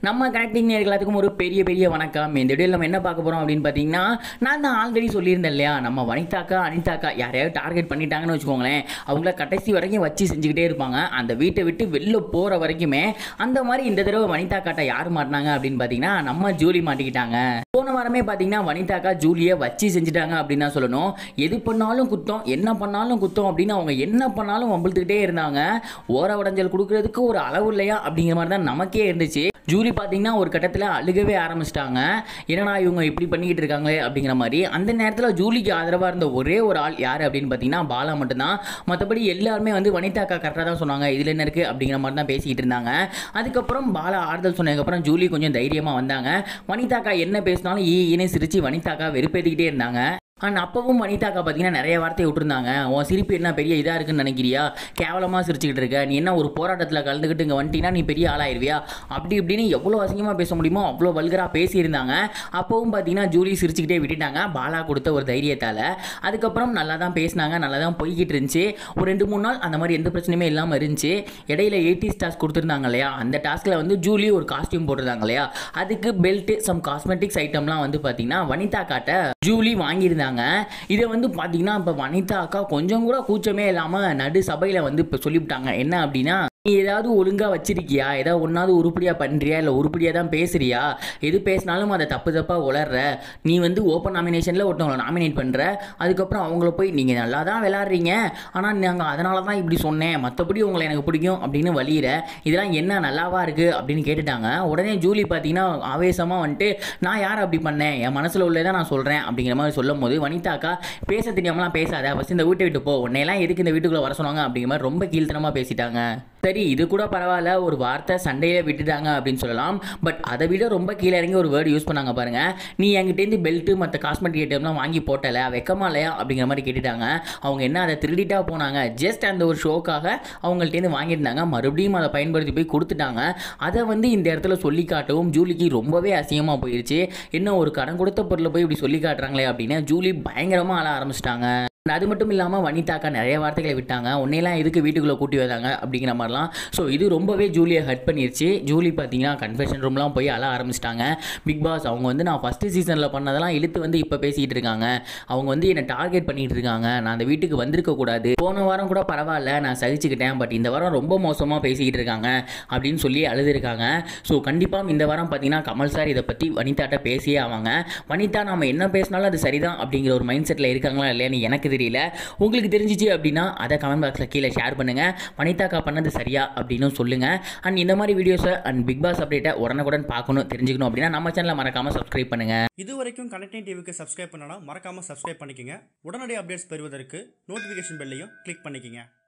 நம்ம கனெக்டிங் எல்லாத்துக்கும் ஒரு பெரிய பெரிய வணக்கம் இந்த வீடியோவில் நம்ம என்ன பார்க்க போகிறோம் அப்படின்னு பார்த்தீங்கன்னா நான் தான் ஆல்ரெடி சொல்லியிருந்தேன் இல்லையா நம்ம வனிதாக்கா அனிதாக்கா யாரையாவது டார்கெட் பண்ணிட்டாங்கன்னு வச்சுக்கோங்களேன் அவங்கள கடைசி வரைக்கும் வச்சு செஞ்சுக்கிட்டே இருப்பாங்க அந்த வீட்டை விட்டு வெளில போகிற வரைக்குமே அந்த மாதிரி இந்த தடவை வனிதாக்காட்ட யார் மாட்டினாங்க அப்படின்னு பார்த்தீங்கன்னா நம்ம ஜூலி மாட்டிக்கிட்டாங்க போன வாரமே பார்த்தீங்கன்னா வனிதாக்கா ஜூலியை வச்சு செஞ்சுட்டாங்க அப்படின்னு தான் சொல்லணும் எது பண்ணாலும் குத்தம் என்ன பண்ணாலும் குத்தம் அப்படின்னு அவங்க என்ன பண்ணாலும் வம்பிழுத்துக்கிட்டே இருந்தாங்க ஓர உடஞ்சல் கொடுக்கறதுக்கு ஒரு அளவு இல்லையா அப்படிங்கிற மாதிரி தான் நமக்கே இருந்துச்சு ஜூலி பார்த்தீங்கன்னா ஒரு கட்டத்தில் அழுகவே ஆரம்பிச்சிட்டாங்க என்னடா இவங்க இப்படி பண்ணிக்கிட்டு இருக்காங்களே அப்படிங்கிற மாதிரி அந்த நேரத்தில் ஜூலிக்கு ஆதரவாக இருந்த ஒரே ஒரு ஆள் யார் அப்படின்னு பார்த்தீங்கன்னா பாலா மட்டும்தான் மற்றபடி எல்லாருமே வந்து வனிதா அக்கா கரெக்டாக தான் சொன்னாங்க இதில் என்ன இருக்குது அப்படிங்கிற மாதிரி தான் பேசிக்கிட்டு இருந்தாங்க அதுக்கப்புறம் பாலா ஆறுதல் சொன்னதுக்கப்புறம் ஜூலி கொஞ்சம் தைரியமாக வந்தாங்க வனிதா அக்கா என்ன பேசினாலும் ஈ ஈனே சிரிச்சு வனிதா அக்கா வெறுப்பேற்றிக்கிட்டே இருந்தாங்க அண்ட் அப்பவும் வனிதாக்கா பார்த்தீங்கன்னா நிறைய வார்த்தையை விட்டுருந்தாங்க உன் சிரிப்பு என்ன பெரிய இதாக இருக்குன்னு நினைக்கிறியா கேவலமாக சிரிச்சுக்கிட்டு இருக்க நீ என்ன ஒரு போராட்டத்தில் கலந்துக்கிட்டு இங்கே வந்துட்டீங்கன்னா நீ பெரிய ஆளாயிருவியா அப்படி இப்படின்னு எவ்வளோ அசிங்கமாக பேச முடியுமோ அவ்வளோ வல்கராக பேசியிருந்தாங்க அப்பவும் பார்த்தீங்கன்னா ஜூலி சிரிச்சுக்கிட்டே விட்டுட்டாங்க பாலா கொடுத்த ஒரு தைரியத்தால் அதுக்கப்புறம் நல்லா தான் பேசினாங்க நல்லா தான் போய்கிட்டு இருந்துச்சு ஒரு ரெண்டு மூணு நாள் அந்த மாதிரி எந்த பிரச்சனையுமே இல்லாமல் இருந்துச்சு இடையில எயிட்டிஸ் டாஸ்க் கொடுத்துருந்தாங்க இல்லையா அந்த டாஸ்கில் வந்து ஜூலி ஒரு காஸ்டியூம் போட்டிருந்தாங்க இல்லையா அதுக்கு பெல்ட்டு சம் காஸ்மெட்டிக்ஸ் ஐட்டம்லாம் வந்து பார்த்தீங்கன்னா வனிதா காட்ட ஜூலி வாங்கியிருந்தாங்க இதை வந்து பார்த்தீங்கன்னா இப்போ வனிதா அக்கா கொஞ்சம் கூட கூச்சமே இல்லாமல் நடு சபையில் வந்து இப்போ சொல்லிவிட்டாங்க என்ன அப்படின்னா நீ ஏதாவது ஒழுங்காக வச்சிருக்கியா ஏதாவது ஒன்றாவது உருப்படியாக பண்ணுறியா இல்லை உருப்படியாக தான் பேசுறியா எது பேசினாலும் அதை தப்பு தப்பாக உளர்ற நீ வந்து ஓப்பன் நாமினேஷனில் ஒருத்தவங்களை நாமினேட் பண்ணுற அதுக்கப்புறம் அவங்கள போய் நீங்கள் நல்லா தான் விளாட்றீங்க ஆனால் நாங்கள் அதனால தான் இப்படி சொன்னேன் மற்றபடி உங்களை எனக்கு பிடிக்கும் அப்படின்னு வழியிற இதெல்லாம் என்ன நல்லாவா இருக்குது அப்படின்னு கேட்டுட்டாங்க உடனே ஜூலி பார்த்தீங்கன்னா ஆவேசமாக வந்துட்டு நான் யார் அப்படி பண்ணேன் என் மனசில் உள்ளதை நான் சொல்கிறேன் அப்படிங்கிற மாதிரி சொல்லும் போது வனிதாக்கா பேச தெரியாமலாம் பேசாத ஃபஸ்ட் இந்த வீட்டை விட்டு போ உன்னையெல்லாம் எதுக்கு இந்த வீட்டுக்குள்ளே வர சொன்னாங்க அப்படிங்கிற மாதிரி ரொம்ப கீழ்த்தனமாக பேசிட்டாங்க சரி இது கூட பரவாயில்ல ஒரு வார்த்தை சண்டையை விட்டுட்டாங்க அப்படின்னு சொல்லலாம் பட் அதை விட ரொம்ப கீழே இறங்கி ஒரு வேர்டு யூஸ் பண்ணாங்க பாருங்க நீ என்கிட்டேருந்து பெல்ட்டு மற்ற காஸ்மெட்டிக் ஐட்டம்லாம் வாங்கி போட்டல வெக்கமா இல்லையா அப்படிங்கிற மாதிரி கேட்டுட்டாங்க அவங்க என்ன அதை திருடிட்டா போனாங்க ஜஸ்ட் அந்த ஒரு ஷோக்காக அவங்கள்ட்டேருந்து வாங்கியிருந்தாங்க மறுபடியும் அதை பயன்படுத்தி போய் கொடுத்துட்டாங்க அதை வந்து இந்த இடத்துல சொல்லி காட்டவும் ஜூலிக்கு ரொம்பவே அசிங்கமாக போயிருச்சு என்ன ஒரு கடன் கொடுத்த பொருளை போய் இப்படி சொல்லி காட்டுறாங்களே அப்படின்னு ஜூலி பயங்கரமாக அழ ஆரம்பிச்சிட்டாங்க அது மட்டும் இல்லாமல் வனிதாக்கா நிறைய வார்த்தைகளை விட்டாங்க உன்னையெல்லாம் எதுக்கு வீட்டுக்குள்ளே கூட்டி வந்தாங்க அப்படிங்கிற மாதிரிலாம் ஸோ இது ரொம்பவே ஜூலியை ஹட் பண்ணிருச்சு ஜூலி பார்த்தீங்கன்னா கன்ஃபெஷன் ரூம்லாம் போய் அழ ஆரம்பிச்சிட்டாங்க பிக் பாஸ் அவங்க வந்து நான் ஃபஸ்ட்டு சீசனில் பண்ணதெல்லாம் இழுத்து வந்து இப்போ பேசிக்கிட்டு இருக்காங்க அவங்க வந்து என்னை டார்கெட் பண்ணிட்டு இருக்காங்க நான் அந்த வீட்டுக்கு வந்திருக்க கூடாது போன வாரம் கூட பரவாயில்ல நான் சகிச்சுக்கிட்டேன் பட் இந்த வாரம் ரொம்ப மோசமாக பேசிக்கிட்டு இருக்காங்க அப்படின்னு சொல்லி அழுதுருக்காங்க ஸோ கண்டிப்பாக இந்த வாரம் பார்த்தீங்கன்னா கமல் சார் இதை பற்றி வனிதாட்ட பேசியே ஆவாங்க வனிதா நம்ம என்ன பேசினாலும் அது சரிதான் அப்படிங்கிற ஒரு மைண்ட் செட்டில் இருக்காங்களா இல்லையான்னு எனக்கு தெரியல உங்களுக்கு தெரிஞ்சிச்சு அப்படின்னா அதை கமெண்ட் பாக்ஸில் கீழே ஷேர் பண்ணுங்கள் வனிதாக்கா பண்ணது சரியா அப்படின்னு சொல்லுங்கள் அண்ட் இந்த மாதிரி வீடியோஸை அண்ட் பிக் பாஸ் அப்டேட்டை உடனுக்குடன் பார்க்கணும் தெரிஞ்சுக்கணும் அப்படின்னா நம்ம சேனலை மறக்காமல் சப்ஸ்கிரைப் பண்ணுங்கள் இது வரைக்கும் கனெக்டிங் டிவிக்கு சப்ஸ்கிரைப் பண்ணனா மறக்காம சப்ஸ்கிரைப் பண்ணிக்கங்க உடனடி அப்டேட்ஸ் பெறுவதற்கு நோட்டிஃபிகேஷன் பெல்லையும் கிளிக் பண்ணிக்கங்க